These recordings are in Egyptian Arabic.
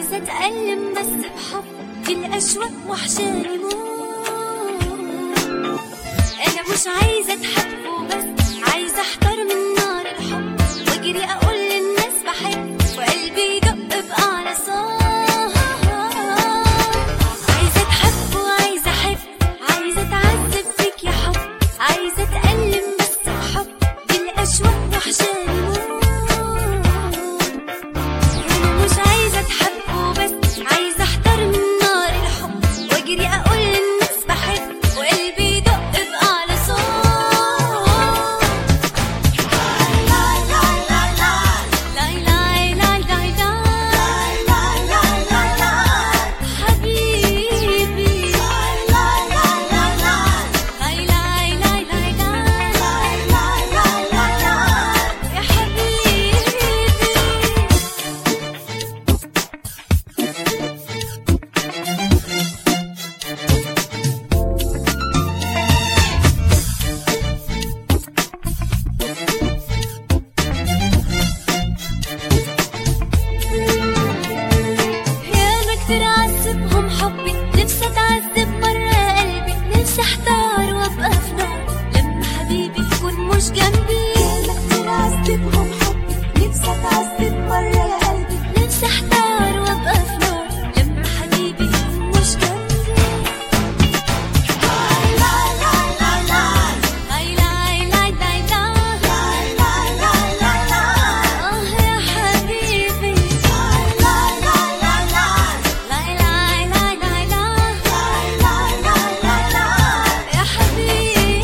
عايزة أتألم بس بحب بالأشواق وحشاني موت أنا مش عايزة أتحب وبس عايزة أحتار من نار الحب وأجري أقول للناس بحب وقلبي يدق بأعلى صوت عايزة أتحب وعايزة أحب عايزة أتعذب فيك يا حب عايزة أتألم بس بحب بالأشواق وحشاني موت أنا مش عايزة أتحب وبس عايزة أحتار من نار الحب وأجري أقول للناس بحب وقلبي يدق بأعلى صوت لاي لاي لاي لاي لاي لاي حبيبي لاي لاي لاي لاي لاي يا حبيبي ياما كتير عذبهم حبي نفسي اتعذب مرة قلبي نفسي احتار وابقى في نار لما حبيبي يكون مش جنبي ياما كتير عذبهم حبي نفسي اتعذب مرة يا قلبي نفسي احتار وابقى في نار لما حبيبي يكون مش جنبي لاي لاي لاي لاي لاي لاي لاي لاي لاي لاي لاي اه يا حبيبي لاي لاي لاي لاي لاي لاي لاي لاي لاي يا حبيبي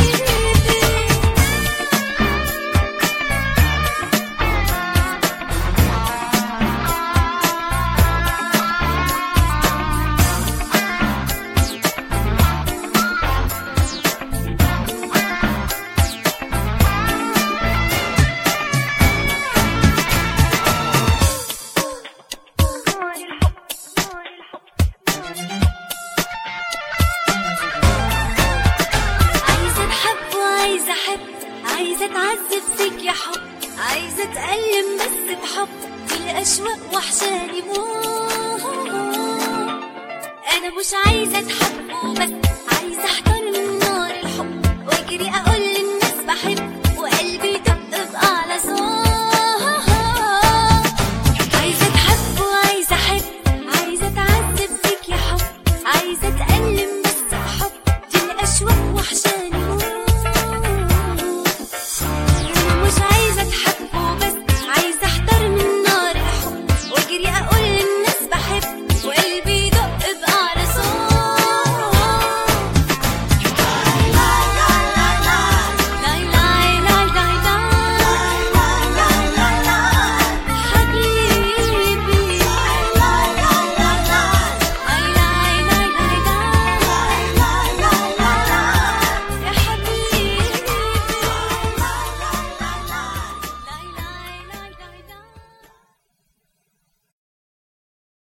عايزة أتحب وعايزة أحب عايزة أتعذب فيك يا حب عايزة أتألم بس بحب في الأشواق وحشاني موت أنا مش عايزة أتحب وبس عايزة أحتار من نار الحب وأجري أقول